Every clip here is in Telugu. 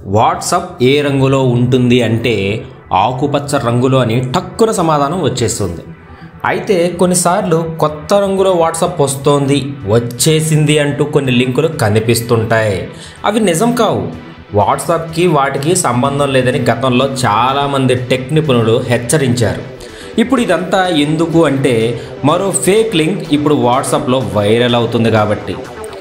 వాట్సాప్ ఏ రంగులో ఉంటుంది అంటే ఆకుపచ్చ రంగులో అని టక్కున సమాధానం వచ్చేస్తుంది అయితే కొన్నిసార్లు కొత్త రంగులో వాట్సాప్ వస్తోంది వచ్చేసింది అంటూ కొన్ని లింకులు కనిపిస్తుంటాయి అవి నిజం కావు వాట్సాప్కి వాటికి సంబంధం లేదని గతంలో చాలామంది టెక్ నిపుణులు హెచ్చరించారు ఇప్పుడు ఇదంతా ఎందుకు అంటే మరో ఫేక్ లింక్ ఇప్పుడు వాట్సాప్లో వైరల్ అవుతుంది కాబట్టి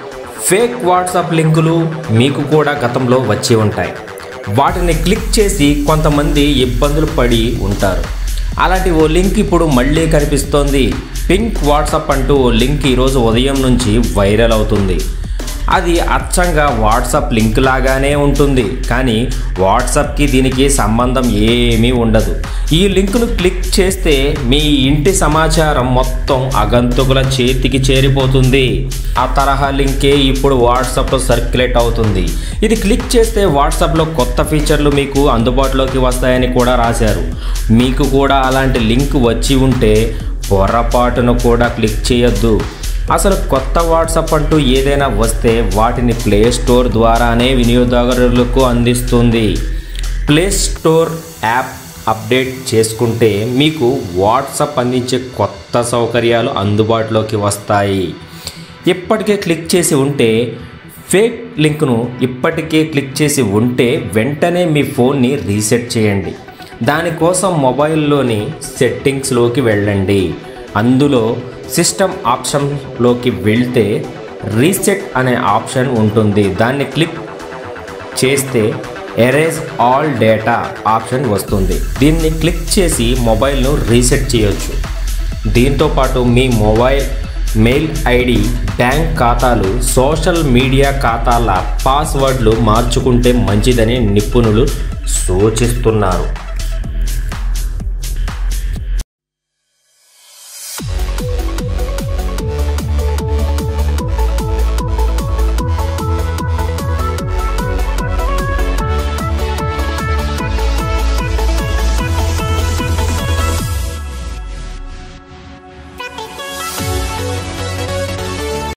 ఫేక్ వాట్సాప్ లింకులు మీకు కూడా గతంలో వచ్చి ఉంటాయి వాటిని క్లిక్ చేసి కొంతమంది ఇబ్బందులు పడి ఉంటారు అలాంటి ఓ లింక్ ఇప్పుడు మళ్ళీ కనిపిస్తోంది పింక్ వాట్సాప్ అంటూ ఓ లింక్ ఈరోజు ఉదయం నుంచి వైరల్ అవుతుంది అది అచ్చంగా వాట్సాప్ లింక్ లాగానే ఉంటుంది కానీ వాట్సాప్కి దీనికి సంబంధం ఏమీ ఉండదు ఈ లింకును క్లిక్ చేస్తే మీ ఇంటి సమాచారం మొత్తం అగంతుకుల చేతికి చేరిపోతుంది ఆ తరహా లింకే ఇప్పుడు వాట్సాప్లో సర్క్యులేట్ అవుతుంది ఇది క్లిక్ చేస్తే వాట్సాప్లో కొత్త ఫీచర్లు మీకు అందుబాటులోకి వస్తాయని కూడా రాశారు మీకు కూడా అలాంటి లింక్ వచ్చి ఉంటే పొరపాటును కూడా క్లిక్ చేయొద్దు అసలు కొత్త వాట్సాప్ అంటూ ఏదైనా వస్తే వాటిని ప్లే స్టోర్ ద్వారానే వినియోగదారులకు అందిస్తుంది ప్లే స్టోర్ యాప్ అప్డేట్ చేసుకుంటే మీకు వాట్సాప్ అందించే కొత్త సౌకర్యాలు అందుబాటులోకి వస్తాయి ఇప్పటికే క్లిక్ చేసి ఉంటే ఫేక్ లింక్ను ఇప్పటికే క్లిక్ చేసి ఉంటే వెంటనే మీ ఫోన్ని రీసెట్ చేయండి దానికోసం మొబైల్లోని సెట్టింగ్స్లోకి వెళ్ళండి అందులో సిస్టమ్ ఆప్షన్లోకి వెళ్తే రీసెట్ అనే ఆప్షన్ ఉంటుంది దాన్ని క్లిక్ చేస్తే ఎరేజ్ ఆల్ డేటా ఆప్షన్ వస్తుంది దీన్ని క్లిక్ చేసి మొబైల్ను రీసెట్ చేయొచ్చు దీంతోపాటు మీ మొబైల్ మెయిల్ ఐడి బ్యాంక్ ఖాతాలు సోషల్ మీడియా ఖాతాల పాస్వర్డ్లు మార్చుకుంటే మంచిదని నిపుణులు సూచిస్తున్నారు